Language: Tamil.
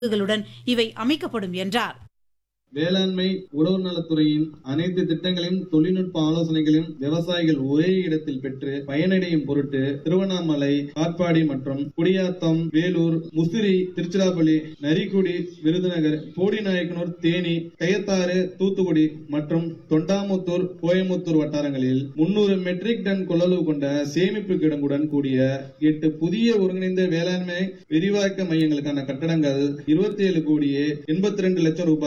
களுடன் இவை அமைக்கப்படும் என்றார் வேளாண்மை உழவு நலத்துறையின் அனைத்து திட்டங்களையும் தொழில்நுட்ப ஆலோசனைகளையும் விவசாயிகள் ஒரே இடத்தில் பெற்று பயனடையும் பொருட்டு திருவண்ணாமலை காட்பாடி மற்றும் குடியாத்தம் வேலூர் முசிறி திருச்சிராப்பள்ளி நரிக்குடி விருதுநகர் போடிநாயக்கனூர் தேனி கயத்தாறு தூத்துக்குடி மற்றும் தொண்டாமுத்தூர் கோயமுத்தூர் வட்டாரங்களில் முன்னூறு மெட்ரிக் டன் கொள்ளளவு கொண்ட சேமிப்பு கிடங்குடன் கூடிய எட்டு புதிய ஒருங்கிணைந்த வேளாண்மை விரிவாக்க மையங்களுக்கான கட்டடங்கள் இருபத்தி ஏழு கோடியே எண்பத்தி ரெண்டு லட்சம் ரூபாய்